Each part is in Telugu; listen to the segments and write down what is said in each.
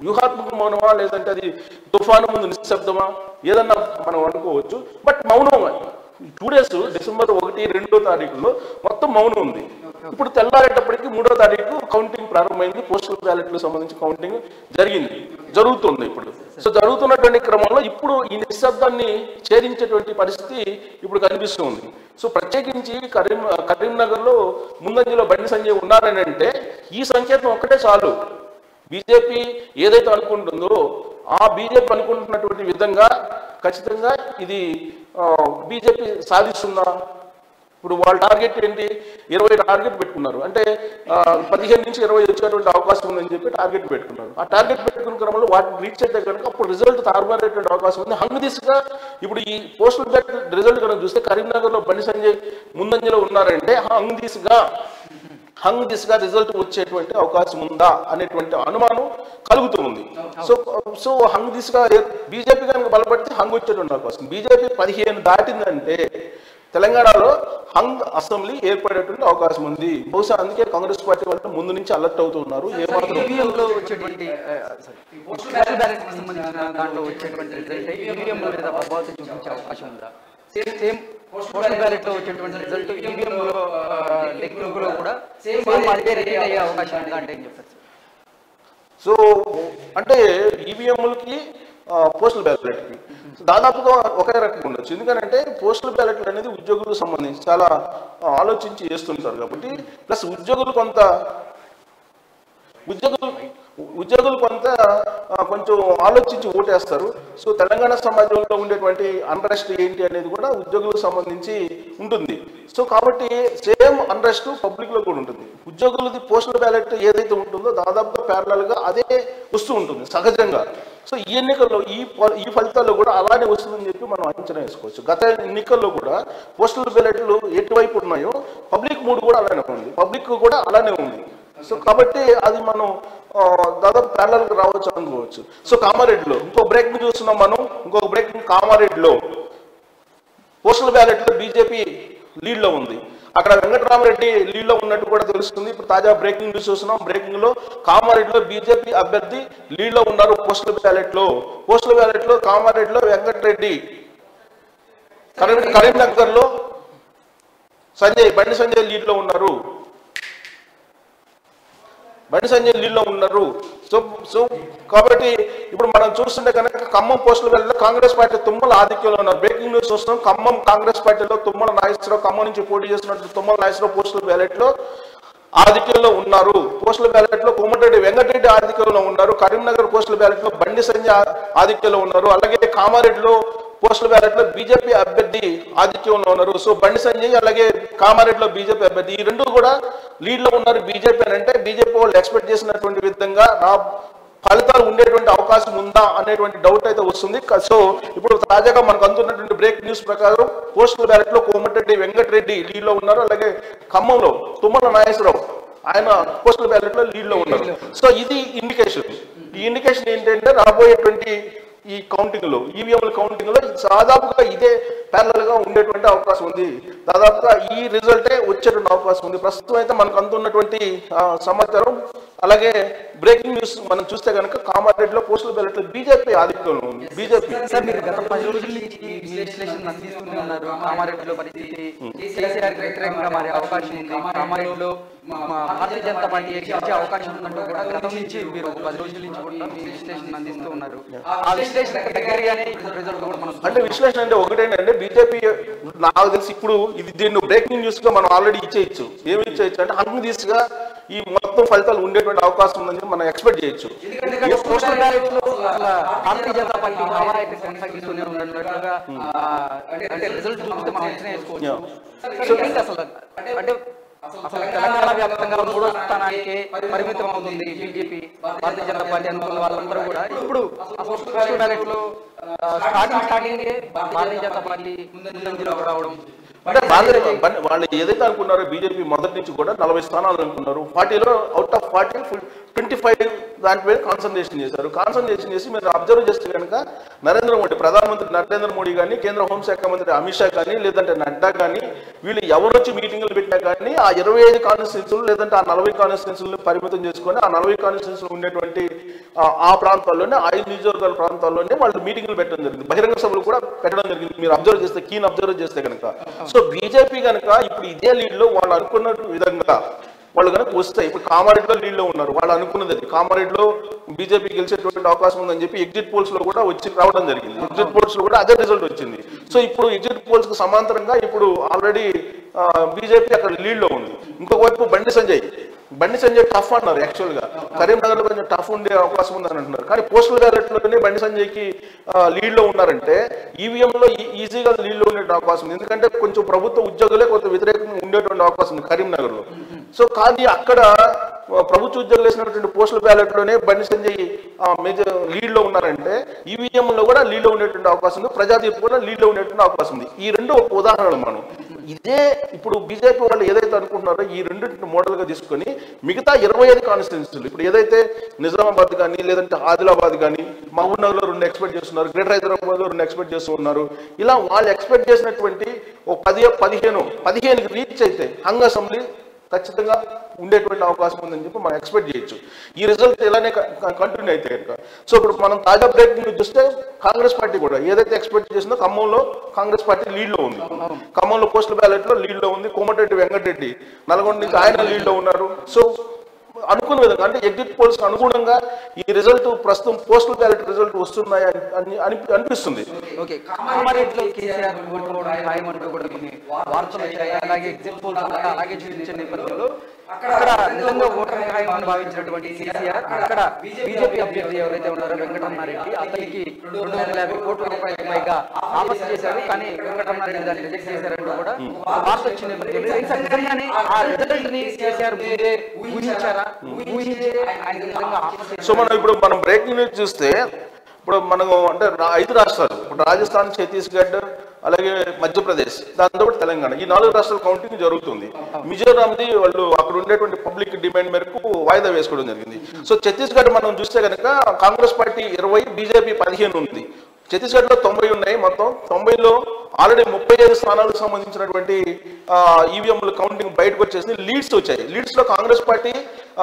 వ్యూహాత్మక మౌనమా లేదంటే అది తుఫాను ముందు నిశ్శబ్దమా ఏదన్నా మనం అనుకోవచ్చు బట్ మౌనం టూ డేస్ డిసెంబర్ ఒకటి రెండో తారీఖులో మొత్తం మౌనం ఉంది ఇప్పుడు తెల్లారేటప్పటికి మూడో తారీఖు కౌంటింగ్ ప్రారంభమైంది పోస్టల్ బ్యాలెట్లకు సంబంధించి కౌంటింగ్ జరిగింది జరుగుతుంది ఇప్పుడు సో జరుగుతున్నటువంటి క్రమంలో ఇప్పుడు ఈ నిశ్శబ్దాన్ని ఛేదించేటువంటి పరిస్థితి ఇప్పుడు కనిపిస్తుంది సో ప్రత్యేకించి కరీం కరీంనగర్లో ముందంజలో బండి సంజయ్ ఉన్నారని అంటే ఈ సంకేతం ఒక్కటే చాలు బీజేపీ ఏదైతే అనుకుంటుందో ఆ బీజేపీ అనుకుంటున్నటువంటి విధంగా ఖచ్చితంగా ఇది బీజేపీ సాధిస్తుందా ఇప్పుడు వాళ్ళ టార్గెట్ ఏంటి ఇరవై టార్గెట్ పెట్టుకున్నారు అంటే ఆ, పదిహేను నుంచి ఇరవై వచ్చేటువంటి అవకాశం ఉందని చెప్పి టార్గెట్ పెట్టుకున్నారు ఆ టార్గెట్ పెట్టుకున్న క్రమంలో వాటిని రీచ్ అయితే కనుక అప్పుడు రిజల్ట్ తారుమారేటువంటి అవకాశం ఉంది హంగు దిశగా ఇప్పుడు ఈ పోస్టల్ బ్యాలెట్ రిజల్ట్ కనుక చూస్తే కరీంనగర్లో బండి సంజయ్ ముందంజలో ఉన్నారంటే హంగు దిశగా హంగ్ దిశగా రిజల్ట్ వచ్చేటువంటి అవకాశం ఉందా అనేటువంటి అనుమానం కలుగుతుంది సో సో హంగ్ దిశగా బీజేపీ కనుక బలపడితే హంగ్ వచ్చేటువంటి అవకాశం బీజేపీ పదిహేను దాటిందంటే తెలంగాణలో హంగ్ అసెంబ్లీ ఏర్పడేటువంటి అవకాశం ఉంది బహుశా అందుకే కాంగ్రెస్ పార్టీ వాళ్ళు ముందు నుంచి అలర్ట్ అవుతున్నారు ఏమాత్రం ఈవీఎం లో వచ్చేటువంటి పోస్టల్ బ్యాలెట్ కి సంబంధించిన దాంట్లో వచ్చేటువంటి రిజల్ట్ ఈవీఎం మీద ప్రభావం చూపించే అవకాశం ఉందా సేమ్ పోస్టల్ బ్యాలెట్ లో వచ్చేటువంటి రిజల్ట్ ఈవీఎం లో లెక్కింపు లో కూడా సేమ్ అదే రిపీట్ అయ్యే అవకాశం ఉందా అంటే ఏం చెప్తారు సార్? సో అంటే ఈవీఎంలకి పోస్టల్ బ్యాలెట్కి దాదాపుగా ఒకే రకంగా ఉండొచ్చు ఎందుకంటే పోస్టల్ బ్యాలెట్లు అనేది ఉద్యోగులకు సంబంధించి చాలా ఆ, ఆలోచించి చేస్తుంటారు కాబట్టి ప్లస్ ఉద్యోగులు కొంత ఉద్యోగులు ఉద్యోగులు కొంత ఆ, కొంచెం ఆలోచించి ఓటేస్తారు సో తెలంగాణ సమాజంలో ఉండేటువంటి అన్రెస్ట్ ఏంటి అనేది కూడా ఉద్యోగులకు సంబంధించి ఉంటుంది సో కాబట్టి సేమ్ అన్రెస్ట్ పబ్లిక్ లో కూడా ఉంటుంది ఉద్యోగులది పోస్టల్ బ్యాలెట్ ఏదైతే ఉంటుందో దాదాపుగా ప్యారలల్ గా అదే వస్తూ ఉంటుంది సహజంగా సో ఈ ఎన్నికల్లో ఈ ఫ- ఈ ఫలితాల్లో కూడా అలానే వస్తుందని చెప్పి మనం అంచనా వేసుకోవచ్చు గత ఎన్నికల్లో కూడా పోస్టల్ బ్యాలెట్లు ఎటువైపు ఉన్నాయో పబ్లిక్ మూడు కూడా అలానే ఉంది పబ్లిక్ కూడా అలానే ఉంది సో కాబట్టి అది మనం ఆ, దాదాపు ప్యారలల్గా రావచ్చు అనుకోవచ్చు సో కామారెడ్డిలో ఇంకో బ్రేకింగ్ చూస్తున్నాం మనం ఇంకొక బ్రేకింగ్ కామారెడ్డిలో పోస్టల్ బ్యాలెట్లో బీజేపీ లీడ్లో ఉంది అక్కడ వెంకటరామరెడ్డి లీడ్లో ఉన్నట్టు కూడా తెలుస్తుంది ఇప్పుడు తాజా బ్రేకింగ్ న్యూస్ చూస్తున్నాం బ్రేకింగ్ లో కామారెడ్డిలో బీజేపీ అభ్యర్థి లీడ్లో ఉన్నారు పోస్టల్ బ్యాలెట్ లో పోస్టల్ బ్యాలెట్ లో కామారెడ్డిలో వెంకటరెడ్డి కరీం కరీంనగర్ లో సంజయ్ బండి సంజయ్ లీడ్లో ఉన్నారు బండి సంజయ్ లీడ్లో ఉన్నారు సో సో కాబట్టి ఇప్పుడు మనం చూస్తుంటే కనుక ఖమ్మం పోస్టుల వెళ్ళి కాంగ్రెస్ పార్టీ తుమ్మల ఆధిక్యంలో ఉన్నారు బ్రేకింగ్ న్యూస్ చూస్తున్నాం ఖమ్మం కాంగ్రెస్ పార్టీలో తుమ్మల నాగేశ్వరరావు ఖమ్మం నుంచి పోటీ చేస్తున్నట్టు తుమ్మల నాగేశ్వరరావు పోస్టుల బ్యాలెట్ లో ఆధిక్యంలో ఉన్నారు పోస్టుల బ్యాలెట్ లో కోమటిరెడ్డి వెంకటరెడ్డి ఆధిక్యంలో ఉన్నారు కరీంనగర్ పోస్టుల బ్యాలెట్ లో బండి సంజయ్ ఆ- ఆధిక్యంలో ఉన్నారు అలాగే కామారెడ్డిలో పోస్టల్ బ్యాలెట్ లో బీజేపీ అభ్యర్థి ఆధిక్యంలో ఉన్నారు సో బండి సంజయ్ అలాగే కామారెడ్డిలో బీజేపీ అభ్యర్థి ఈ రెండు కూడా లీడ్ లో ఉన్నారు బీజేపీ అని అంటే బీజేపీ వాళ్ళు ఎక్స్పెక్ట్ చేసినటువంటి విధంగా నా ఫలితాలు ఉండేటువంటి అవకాశం ఉందా అనేటువంటి డౌట్ అయితే వస్తుంది క- సో ఇప్పుడు తాజాగా మనకు అందుతున్నటువంటి బ్రేక్ న్యూస్ ప్రకారం పోస్టల్ బ్యాలెట్ లో కోమటిరెడ్డి వెంకటరెడ్డి లీడ్ లో ఉన్నారు అలాగే ఖమ్మంలో తుమ్మల నాగేశ్వరరావు ఆయన పోస్టల్ బ్యాలెట్ లో లీడ్ లో ఉన్నారు సో ఇది ఇండికేషన్ ఈ ఇండికేషన్ ఏంటంటే రాబోయేటువంటి ఈ కౌంటింగ్ లో ఈవీఎంల కౌంటింగ్ లో దాదాపుగా ఇదే ప్యారల్ గా ఉండేటువంటి అవకాశం ఉంది దాదాపుగా ఈ రిజల్టే వచ్చేటువంటి అవకాశం ఉంది ప్రస్తుతం అయితే మనకు అందుతున్నటువంటి ఆ, సమాచారం అలాగే బ్రేకింగ్ న్యూస్ మనం చూస్తే కనుక కామారెడ్డిలో పోస్టల్ బ్యాలెట్ లో బీజేపీ ఆధిక్యంలో ఉంది బీజేపీ సార్ మీరు గత పది రోజుల నుంచి ఈ విశ్లేషణ అందిస్తూనే ఉన్నారు కామారెడ్డిలో పరిస్థితి కేసీఆర్ వ్యతిరేకంగా మారే అవకాశం ఉంది కామారెడ్డిలో మా భారతీయ జనతా పార్టీ గెలిచే అవకాశం ఉందంటూ కూడా గతం నుంచి మీరు ఒక పది రోజుల నుంచి కూడా మీ విశ్లేషణ అందిస్తూ ఉన్నారు ఆ విశ్లేషణ దగ్గరగానే రిజల్ట్ కూడా మనం అంటే విశ్లేషణ అంటే ఒకటేంటంటే బీజేపీ నాకు తెలిసి ఇప్పుడు ఇది దీన్ని బ్రేకింగ్ న్యూస్ గా మనం ఆల్రెడీ ఇచ్చేయచ్చు ఏమి ఇచ్చేయచ్చు అంటే అన్ని దిశగా ఈ మొత్తం ఫలితాలు ఉండేటువంటి అవకాశం ఉందని చెప్పి మనం ఎక్స్పెక్ట్ చేయొచ్చు ఎందుకంటే పోస్టల్ బ్యాలెట్ లో అసలు భారతీయ జనతా పార్టీ హవా అయితే కొనసాగిస్తూనే ఉన్నట్లుగా ఆ, అంటే రిజల్ట్ చూస్తే మనం అంచనా వేసుకోవచ్చు సో ఏంటి అసలు అంటే అసలు తెలంగాణ వ్యాప్తంగా మూడో స్థానానికి పరిమితం అవుతుంది బీజేపీ భారతీయ జనతా పార్టీ అనుకున్న వాళ్ళందరూ కూడా ఇప్పుడు అసలు పోస్టల్ బ్యాలెట్ లో starting starting Bharatiya Janata party ముందంజలోకి రావడం అంటే భారతీయ బన్- వాళ్ళు ఏదైతే అనుకున్నారో బీజేపీ మొదటి నుంచి కూడా నలభై స్థానాలు అనుకున్నారు పార్టీలో out of party twenty five దానిపై కాన్సన్ట్రేషన్ చేశారు కాన్సన్ట్రేషన్ చేసి మీరు అబ్జర్వ్ చేస్తే కనుక నరేంద్ర మోడీ ప్రధానమంత్రి నరేంద్ర మోడీ కానీ కేంద్ర హోంశాఖ మంత్రి అమిత్ షా కానీ లేదంటే నడ్డా కానీ వీళ్ళు ఎవరు వచ్చి మీటింగ్లు పెట్టినా కానీ ఆ ఇరవై ఐదు కాన్స్టిట్యూన్సీలు లేదంటే ఆ నలభై కాన్స్టిట్యూన్సీలు పరిమితం చేసుకొని ఆ నలభై కాన్స్టిట్యూన్సీలు ఉండేటువంటి ఆ- ఆ ప్రాంతాల్లోనే ఐదు నియోజకవర్గాల ప్రాంతాల్లోనే వాళ్ళు మీటింగ్లు పెట్టడం జరిగింది బహిరంగ సభలు కూడా పెట్టడం జరిగింది మీరు అబ్జర్వ్ చేస్తే కీన్ అబ్జర్వ్ చేస్తే కనుక సో బీజేపీ కనుక ఇప్పుడు ఇదే లీడ్లో వాళ్ళు అనుకున్న విధంగా వాళ్ళు కనుక వస్తాయి ఇప్పుడు కామారెడ్డిలో లీడ్లో ఉన్నారు వాళ్ళు అనుకున్నది అది కామారెడ్డిలో బీజేపీ గెలిచేటువంటి అవకాశం ఉందని చెప్పి ఎగ్జిట్ పోల్స్ లో కూడా వచ్చి రావడం జరిగింది ఎగ్జిట్ పోల్స్ లో కూడా అదే రిజల్ట్ వచ్చింది సో ఇప్పుడు ఎగ్జిట్ పోల్స్ కు సమాంతరంగా ఇప్పుడు ఆల్రెడీ బీజేపీ అక్కడ లీడ్ లో ఉంది ఇంకొక వైపు బండి సంజయ్ బండి సంజయ్ టఫ్ అన్నారు యాక్చువల్ గా కరీంనగర్ లో కొంచెం టఫ్ ఉండే అవకాశం ఉందని అంటున్నారు కానీ పోస్టల్ బ్యాలెట్ లోనే బండి సంజయ్ కి లీడ్ లో ఉన్నారంటే ఈవీఎం లో ఈ- ఈజీగా లీడ్ లో ఉండే అవకాశం ఉంది ఎందుకంటే కొంచెం ప్రభుత్వ ఉద్యోగులే కొంత వ్యతిరేకంగా ఉండేటువంటి అవకాశం ఉంది కరీంనగర్ లో సో కానీ అక్కడ ఆ, ప్రభుత్వ ఉద్యోగులు వేసినటువంటి పోస్టల్ బ్యాలెట్ లోనే బండి సంజయ్ మేజర్ లీడ్ లో ఉన్నారంటే ఈవీఎం లో కూడా లీడ్ లో ఉండేటువంటి అవకాశం ఉంది ప్రజా తీర్పు కూడా లీడ్ లో ఉండేటువంటి అవకాశం ఉంది ఈ రెండు ఒక ఉదాహరణలు మనం ఇదే ఇప్పుడు బీజేపీ వాళ్ళు ఏదైతే అనుకుంటున్నారో ఈ రెండింటిని మోడల్ గా తీసుకొని మిగతా ఇరవై ఐదు కాన్స్టిట్యూన్సీలు ఇప్పుడు ఏదైతే నిజామాబాద్ కానీ లేదంటే ఆదిలాబాద్ కానీ మహబూబ్ నగర్ లో రెండు ఎక్స్పెక్ట్ చేస్తున్నారు గ్రేటర్ హైదరాబాద్ లో రెండు ఎక్స్పెక్ట్ చేస్తూ ఉన్నారు ఇలా వాళ్ళు ఎక్స్పెక్ట్ చేసినటువంటి ఒక పది పదిహేను పదిహేనుకి రీచ్ అయితే హంగ్ అసెంబ్లీ ఖచ్చితంగా ఉండేటువంటి అవకాశం ఉందని చెప్పి మనం ఎక్స్పెక్ట్ చేయొచ్చు ఈ రిజల్ట్ ఇలానే కంటిన్యూ అయితే కనుక సో ఇప్పుడు మనం తాజా బ్రేకింగ్ న్యూస్ చూస్తే కాంగ్రెస్ పార్టీ కూడా ఏదైతే ఎక్స్పెక్ట్ చేసిందో ఖమ్మంలో కాంగ్రెస్ పార్టీ లీడ్ లో ఉంది ఖమ్మంలో పోస్టల్ బ్యాలెట్ లో లీడ్ లో ఉంది కోమటిరెడ్డి వెంకటరెడ్డి నల్గొండ నుంచి ఆయన లీడ్ లో ఉన్నారు సో అనుకున్న విధంగా అంటే ఎగ్జిట్ పోల్స్ అనుగుణంగా ఈ రిజల్ట్ ప్రస్తుతం పోస్టల్ బ్యాలెట్ రిజల్ట్ వస్తున్నాయి అని- అని అని- అనిపిస్తుంది ఓకే కామారెడ్డిలో కేసీఆర్ ఓడిపోవడం ఖాయం అంటూ కూడా కొన్ని వార్తలు వచ్చాయి అలాగే ఎగ్జిట్ పోల్స్ కూడా అలాగే చూపించే నేపథ్యంలో అక్కడ నిజంగా ఓటమి ఖాయం అని భావించినటువంటి కేసీఆర్ అక్కడ బీజేపీ అభ్యర్థి ఎవరైతే ఉన్నారో వెంకటరమారెడ్డి అతనికి రెండు వందల యాభై కోట్ల రూపాయలకు పైగా ఆఫర్ చేశారు కానీ వెంకటరమారెడ్డి దాన్ని రిజెక్ట్ చేశారంటూ కూడా ఒక వార్త వచ్చిన నేపథ్యంలో ఇంకా నిజంగానే ఆ రిజల్ట్ ని కేసీఆర్ ముందే ఊహించారా ఊహించే ఆయన నిజంగా ఆఫర్ సో మనం ఇప్పుడు మనం బ్రేకింగ్ న్యూస్ చూస్తే ఇప్పుడు మనం అంటే రా- ఐదు రాష్ట్రాలు ఇప్పుడు రాజస్థాన్ ఛత్తీస్గఢ్ అలాగే మధ్యప్రదేశ్ దాంతో పాటు తెలంగాణ ఈ నాలుగు రాష్ట్రాల కౌంటింగ్ జరుగుతుంది మిజోరాంది వాళ్ళు అక్కడ ఉండేటువంటి పబ్లిక్ డిమాండ్ మేరకు వాయిదా వేసుకోవడం జరిగింది సో ఛత్తీస్గఢ్ మనం చూస్తే కనుక కాంగ్రెస్ పార్టీ ఇరవై బీజేపీ పదిహేను ఉంది ఛత్తీస్గఢ్ లో తొంభై ఉన్నాయి మొత్తం తొంభైలో ఆల్రెడీ ముప్పై ఐదు స్థానాలకు సంబంధించినటువంటి ఈవీఎంలు కౌంటింగ్ బయటకు వచ్చేసి లీడ్స్ వచ్చాయి లీడ్స్ లో కాంగ్రెస్ పార్టీ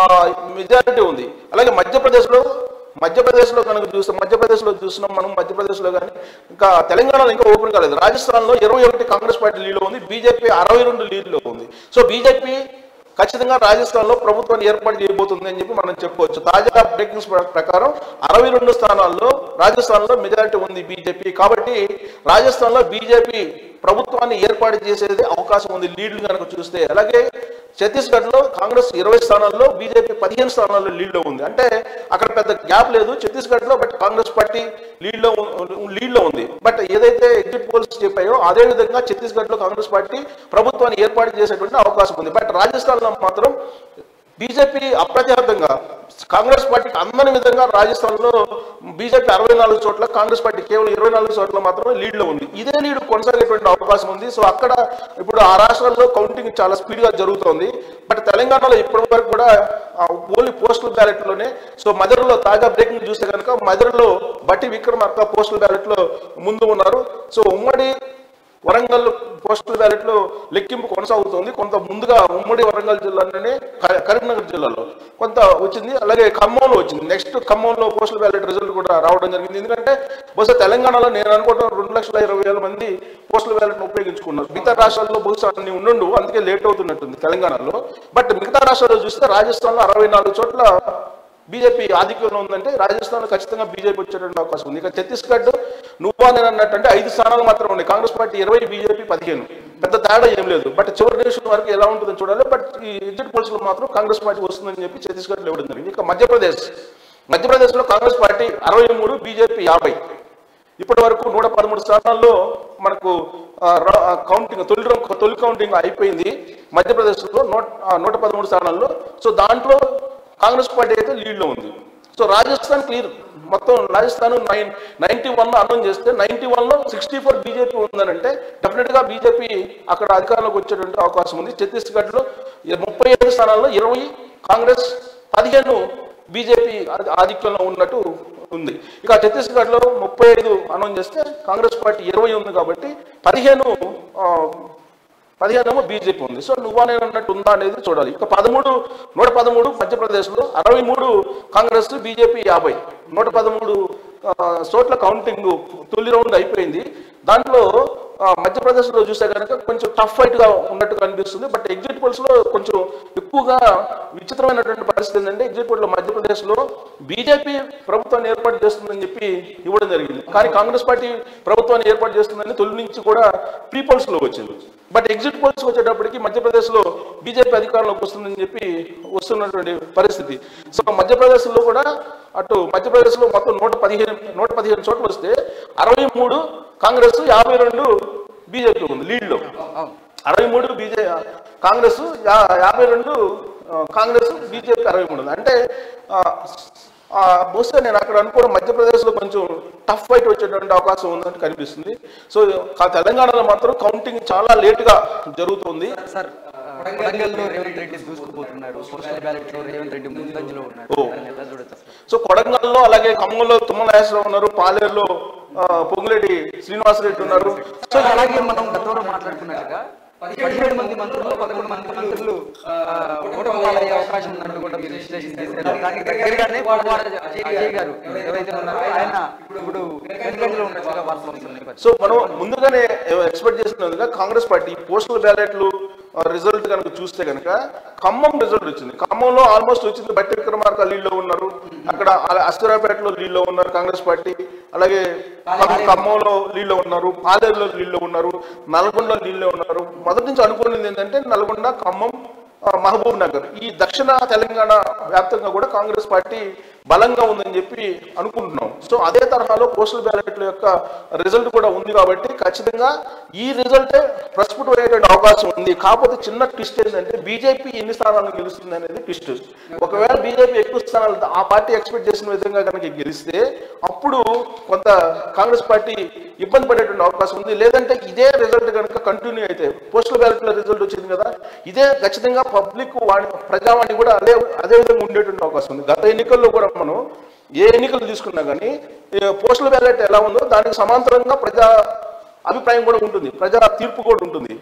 మెజారిటీ ఉంది అలాగే మధ్యప్రదేశ్ లో మధ్యప్రదేశ్ లో కనుక చూస్తే మధ్యప్రదేశ్ లో చూస్తున్నాం మనం మధ్యప్రదేశ్ లో కానీ ఇంకా తెలంగాణలో ఇంకా ఓపెన్ కాలేదు రాజస్థాన్ లో ఇరవై ఒకటి కాంగ్రెస్ పార్టీ లీడ్ లో ఉంది బీజేపీ అరవై రెండు లీడ్ లో ఉంది సో బీజేపీ ఖచ్చితంగా రాజస్థాన్ లో ప్రభుత్వాన్ని ఏర్పాటు చేయబోతుంది అని చెప్పి మనం చెప్పుకోవచ్చు తాజా బ్రేకింగ్స్ ప్రకారం అరవై రెండు స్థానాల్లో రాజస్థాన్ లో మెజారిటీ ఉంది బీజేపీ కాబట్టి రాజస్థాన్ లో బీజేపీ ప్రభుత్వాన్ని ఏర్పాటు చేసేది అవకాశం ఉంది లీడ్లు కనుక చూస్తే అలాగే ఛత్తీస్గఢ్ లో కాంగ్రెస్ ఇరవై స్థానాల్లో బీజేపీ పదిహేను స్థానాల్లో లీడ్ లో ఉంది అంటే అక్కడ పెద్ద గ్యాప్ లేదు ఛత్తీస్గఢ్ లో బట్ కాంగ్రెస్ పార్టీ లీడ్ లో లీడ్ లో ఉంది బట్ ఏదైతే ఎగ్జిట్ పోల్స్ చెప్పాయో అదే విధంగా ఛత్తీస్గఢ్ లో కాంగ్రెస్ పార్టీ ప్రభుత్వాన్ని ఏర్పాటు చేసేటువంటి అవకాశం ఉంది బట్ రాజస్థాన్ లో మాత్రం బీజేపీ అప్రతిహతంగా కాంగ్రెస్ పార్టీకి అందని విధంగా రాజస్థాన్ లో బీజేపీ అరవై నాలుగు చోట్ల కాంగ్రెస్ పార్టీ కేవలం ఇరవై నాలుగు చోట్ల మాత్రమే లీడ్ లో ఉంది ఇదే లీడ్ కొనసాగేటువంటి అవకాశం ఉంది సో అక్కడ ఇప్పుడు ఆ రాష్ట్రాల్లో కౌంటింగ్ చాలా స్పీడ్ గా జరుగుతోంది బట్ తెలంగాణలో ఇప్పటి వరకు కూడా ఓన్లీ పోస్టల్ బ్యాలెట్ లోనే సో మదర్లో తాజా బ్రేకింగ్ చూస్తే కనుక మదర్లో బట్టి విక్రమార్క పోస్టల్ బ్యాలెట్ లో ముందు ఉన్నారు సో ఉమ్మడి వరంగల్ పోస్టల్ బ్యాలెట్ లో లెక్కింపు కొనసాగుతోంది కొంత ముందుగా ఉమ్మడి వరంగల్ జిల్లాలోనే క- కరీంనగర్ జిల్లాలో కొంత వచ్చింది అలాగే ఖమ్మంలో వచ్చింది నెక్స్ట్ ఖమ్మంలో పోస్టల్ బ్యాలెట్ రిజల్ట్ కూడా రావడం జరిగింది ఎందుకంటే బహుశా తెలంగాణలో నేను అనుకోవడం రెండు లక్షల ఇరవై వేల మంది పోస్టల్ బ్యాలెట్ ఉపయోగించుకున్నారు మిగతా రాష్ట్రాల్లో బహుశా అన్ని ఉండు అందుకే లేట్ అవుతున్నట్టుంది తెలంగాణలో బట్ మిగతా రాష్ట్రాల్లో చూస్తే రాజస్థాన్లో అరవై నాలుగు చోట్ల బీజేపీ ఆధిక్యంలో ఉందంటే రాజస్థాన్ ఖచ్చితంగా బీజేపీ వచ్చేటువంటి అవకాశం ఉంది ఇక ఛత్తీస్గఢ్ నువ్వా నేను అన్నట్టు అంటే ఐదు స్థానాలు మాత్రం ఉన్నాయి కాంగ్రెస్ పార్టీ ఇరవై బీజేపీ పదిహేను పెద్ద తేడా ఏం లేదు బట్ చివరి నిమిషం వరకు ఎలా ఉంటుందని చూడాలి బట్ ఈ ఎగ్జిట్ పోల్స్ లో మాత్రం కాంగ్రెస్ పార్టీ వస్తుందని చెప్పి ఛత్తీస్గఢ్ లో ఇవ్వడం జరిగింది ఇక మధ్యప్రదేశ్ మధ్యప్రదేశ్ లో కాంగ్రెస్ పార్టీ అరవై మూడు బీజేపీ యాభై ఇప్పటి వరకు నూట పదమూడు స్థానాల్లో మనకు ఆ, ర- ఆ, కౌంటింగ్ తొలి రౌ- తొలి కౌంటింగ్ అయిపోయింది మధ్యప్రదేశ్లో నూట ఆ, నూట పదమూడు స్థానాల్లో సో దాంట్లో కాంగ్రెస్ పార్టీ అయితే లీడ్లో ఉంది సో రాజస్థాన్ క్లియర్ మొత్తం రాజస్థాన్ నైన్ నైన్టీ వన్లో అనౌన్స్ చేస్తే నైన్టీ వన్లో సిక్స్టీ ఫోర్ బీజేపీ ఉందనంటే డెఫినెట్గా బీజేపీ అక్కడ అధికారంలోకి వచ్చేటువంటి అవకాశం ఉంది ఛత్తీస్గఢ్లో ముప్పై ఐదు స్థానాల్లో ఇరవై కాంగ్రెస్ పదిహేను బీజేపీ ఆధిక్యంలో ఉన్నట్టు ఉంది ఇక ఛత్తీస్గఢ్లో ముప్పై ఐదు అనౌన్స్ చేస్తే కాంగ్రెస్ పార్టీ ఇరవై ఉంది కాబట్టి పదిహేను ఆ, పదిహేనేమో బీజేపీ ఉంది సో నువ్వా నేను అన్నట్టు ఉందా అనేది చూడాలి ఇక పదమూడు నూట పదమూడు మధ్యప్రదేశ్లో అరవై మూడు కాంగ్రెస్ బీజేపీ యాభై నూట పదమూడు ఆ, చోట్ల కౌంటింగ్ తొలి రౌండ్ అయిపోయింది దాంట్లో ఆ, మధ్యప్రదేశ్లో చూస్తే కనుక కొంచెం టఫ్ ఫైట్గా ఉన్నట్టు కనిపిస్తుంది బట్ ఎగ్జిట్ పోల్స్లో కొంచెం ఎక్కువగా విచిత్రమైనటువంటి పరిస్థితి ఏంటంటే ఎగ్జిట్ పోల్లో మధ్యప్రదేశ్లో బీజేపీ ప్రభుత్వాన్ని ఏర్పాటు చేస్తుందని చెప్పి ఇవ్వడం జరిగింది కానీ కాంగ్రెస్ పార్టీ ప్రభుత్వాన్ని ఏర్పాటు చేస్తుందని తొలి నుంచి కూడా ప్రీ పోల్స్లో వచ్చింది బట్ ఎగ్జిట్ పోల్స్ వచ్చేటప్పటికి మధ్యప్రదేశ్లో బీజేపీ అధికారంలోకి వస్తుందని చెప్పి వస్తున్నటువంటి పరిస్థితి సో మధ్యప్రదేశ్లో కూడా అటు మధ్యప్రదేశ్లో మొత్తం నూట పదిహేను నూట పదిహేను చోట్ల వస్తే అరవై మూడు కాంగ్రెస్ యాభై రెండు బీజేపీ ఉంది లీడ్లో అవును అరవై మూడు బీజే కాంగ్రెస్ యా- యాభై రెండు ఆ, కాంగ్రెస్ బీజేపీ అరవై మూడు ఉంది. అంటే ఆ, ఆ, బహుశా నేను అక్కడ అనుకోవడం మధ్యప్రదేశ్లో కొంచెం టఫ్ ఫైట్ వచ్చేటువంటి అవకాశం ఉందని కనిపిస్తుంది సో కా- తెలంగాణలో మాత్రం కౌంటింగ్ చాలా లేటుగా జరుగుతుంది సార్ వరంగల్లో రేవంత్ రెడ్డి దూసుకుపోతున్నారు పోస్టల్ బ్యాలెట్ లో రేవంత్ రెడ్డి ముందంజలో ఉన్నారు ఓ. దాన్ని ఎలా చూడొచ్చు అసలు? సో కొడంగల్లో అలాగే ఖమ్మంలో తుమ్మల నాగేశ్వరరావు ఉన్నారు పాలేరులో ఆ, పొంగులేటి శ్రీనివాసరెడ్డి ఉన్నారు సో అలాగే మనం గతంలో మాట్లాడుకున్నట్టుగా పదిహేడు మంది మంత్రులు పదకొండు మంది మంత్రులు ఆ, ఓటమి పాలయ్యే అవకాశం ఉందంటూ కూడా మీరు విశ్లేషణ చేశారు దానికి దగ్గరగానే పువ్వాడ అజయ్ గారు ఎవరైతే ఉన్నారో ఆయన ఇప్పుడు వెనుకంజలో ఉన్నట్టుగా వార్తలు వస్తున్నాయి సో మనం ముందుగానే ఎక్స్పెక్ట్ చేసినట్టుగా కాంగ్రెస్ పార్టీ పోస్టల్ బ్యాలెట్లు రిజల్ట్ కనుక చూస్తే కనుక ఖమ్మం రిజల్ట్ వచ్చింది ఖమ్మంలో ఆల్మోస్ట్ వచ్చింది బట్టి విక్రమార్క లీడ్లో ఉన్నారు అక్కడ అలా అస్కరాపేటలో లీడ్లో ఉన్నారు కాంగ్రెస్ పార్టీ అలాగే ఖమ్మం- ఖమ్మంలో లీడ్లో ఉన్నారు పాలేరులో లీడ్లో ఉన్నారు నల్గొండలో లీడ్లో ఉన్నారు మొదటి నుంచి అనుకున్నది ఏంటంటే నల్గొండ ఖమ్మం ఆ, మహబూబ్ నగర్ ఈ దక్షిణ తెలంగాణ వ్యాప్తంగా కూడా కాంగ్రెస్ పార్టీ బలంగా ఉందని చెప్పి అనుకుంటున్నాం సో అదే తరహాలో పోస్టల్ బ్యాలెట్ల యొక్క రిజల్ట్ కూడా ఉంది కాబట్టి ఖచ్చితంగా ఈ రిజల్టే ప్రస్ఫుటమయ్యేటువంటి అవకాశం ఉంది కాకపోతే చిన్న ట్విస్ట్ ఏంటంటే బీజేపీ ఎన్ని స్థానాలు గెలుస్తుంది అనేది ట్విస్ట్ ఒకవేళ బీజేపీ ఎక్కువ స్థానాలు ఆ పార్టీ ఎక్స్పెక్ట్ చేసిన విధంగా కనుక గెలిస్తే అప్పుడు కొంత కాంగ్రెస్ పార్టీ ఇబ్బంది పడేటువంటి అవకాశం ఉంది లేదంటే ఇదే రిజల్ట్ కనుక కంటిన్యూ అయితే పోస్టల్ బ్యాలెట్లో రిజల్ట్ వచ్చింది కదా ఇదే ఖచ్చితంగా పబ్లిక్ వాణి ప్రజావాణి కూడా అదే అదే విధంగా ఉండేటువంటి అవకాశం ఉంది గత ఎన్నికల్లో కూడా మనం ఏ ఎన్నికలు తీసుకున్నా కానీ పోస్టల్ బ్యాలెట్ ఎలా ఉందో దానికి సమాంతరంగా ప్రజా అభిప్రాయం కూడా ఉంటుంది ప్రజా తీర్పు కూడా ఉంటుంది